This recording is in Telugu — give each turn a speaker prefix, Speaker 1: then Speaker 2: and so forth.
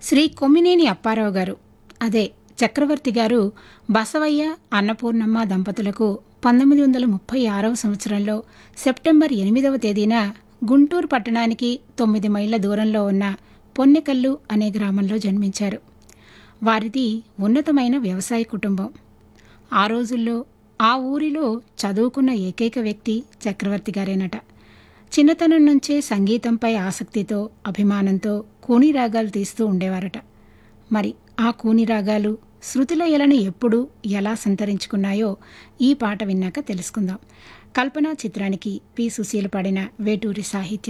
Speaker 1: శ్రీ కొమ్మినేని అప్పారావు గారు అదే చక్రవర్తి గారు బసవయ్య అన్నపూర్ణమ్మ దంపతులకు పంతొమ్మిది వందల ముప్పై ఆరవ సంవత్సరంలో సెప్టెంబర్ ఎనిమిదవ తేదీన గుంటూరు పట్టణానికి తొమ్మిది మైళ్ళ దూరంలో ఉన్న పొన్నెకల్లు అనే గ్రామంలో జన్మించారు వారిది ఉన్నతమైన వ్యవసాయ కుటుంబం ఆ రోజుల్లో ఆ ఊరిలో చదువుకున్న ఏకైక వ్యక్తి చక్రవర్తి గారేనట చిన్నతనం నుంచే సంగీతంపై ఆసక్తితో అభిమానంతో కూని రాగాలు తీస్తూ ఉండేవారట మరి ఆ కూని రాగాలు శృతిలయలను ఎప్పుడు ఎలా సంతరించుకున్నాయో ఈ పాట విన్నాక తెలుసుకుందాం కల్పన చిత్రానికి పి సుశీల పాడిన వేటూరి సాహిత్యం